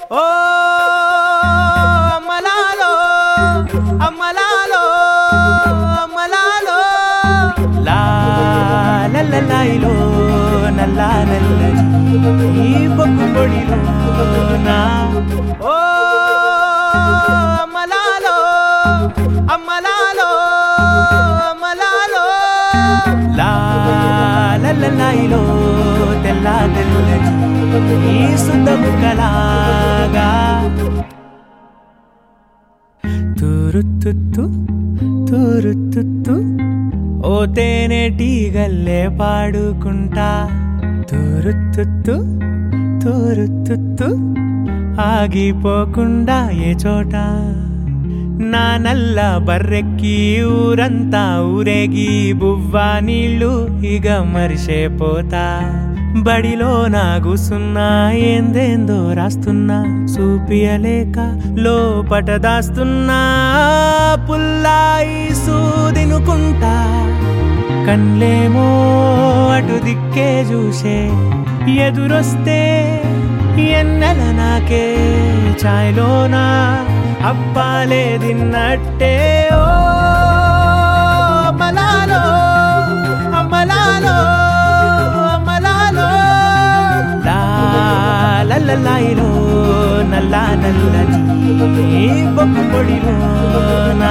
ఓ అమ్మలాలో అమ్మలాలో అమ్మలాలో లా లల్లలాయిలో నల్లా నల్లని ఈ బొగ్గు పొడిలో నా ఓ అమ్మలాలో అమ్మలాలో అమ్మలాలో లా లల్లలాయిలో తెల్లా తెల్లని ఈ సుద్దము కలాగా తూరుతుత్తు తూరుతుత్తు ఓ తేనెటీగల్లే పాడుకుంటా తూరుతుత్తు తూరుతుత్తు ఆగిపోకుండా ఏ చోట నా నల్ల బర్రెక్కి ఊరంతా ఊరేగి బువ్వా నీళ్ళు ఇక మరిసేపోతా బడిలో నా కూసున్నా ఏందేందో రాస్తున్నా చూపియలేక లోపట దాస్తున్నా పుల్లాయి సూదినుకుంటా కన్లేమో అటు దిక్కే చూసే ఎదురొస్తే ఎన్నెల నాకే ఛాయ్లోనా అప్పాలే తిన్నట్టే ఓ అమ్మలాలో అమ్మలాలో అమ్మలాలో లా లల్లలాయిలో నల్లా నల్లని బొగ్గు పొడిలో నా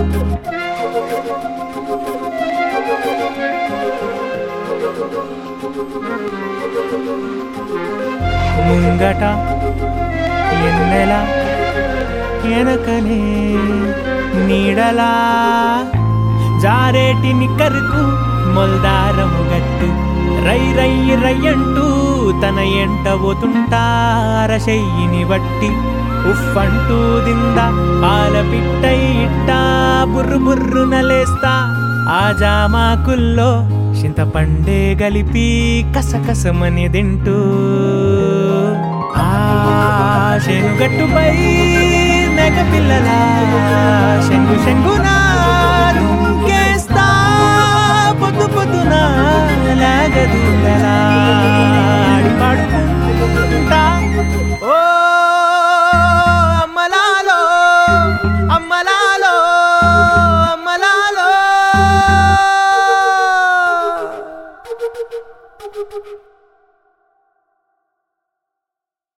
ముంగట ఎన్నెల ఎనకనే నీడలా జారేటి నిక్కరుకు మొల్దారము గట్టు రై రై రయ్యంటూ తన ఎంట పోతుంటారశయ్యిని బట్టి ఉఫ్ఫంటూ దింద పాల పిట్టై ఇట్టా బుర్రు బుర్రు నలేస్తా ఆ జామాకుల్లో చింతపండే గలిపి కసకసమని తింటూ ఆ శనుగట్టుపై నెగ పిల్లల శంగు శంగునా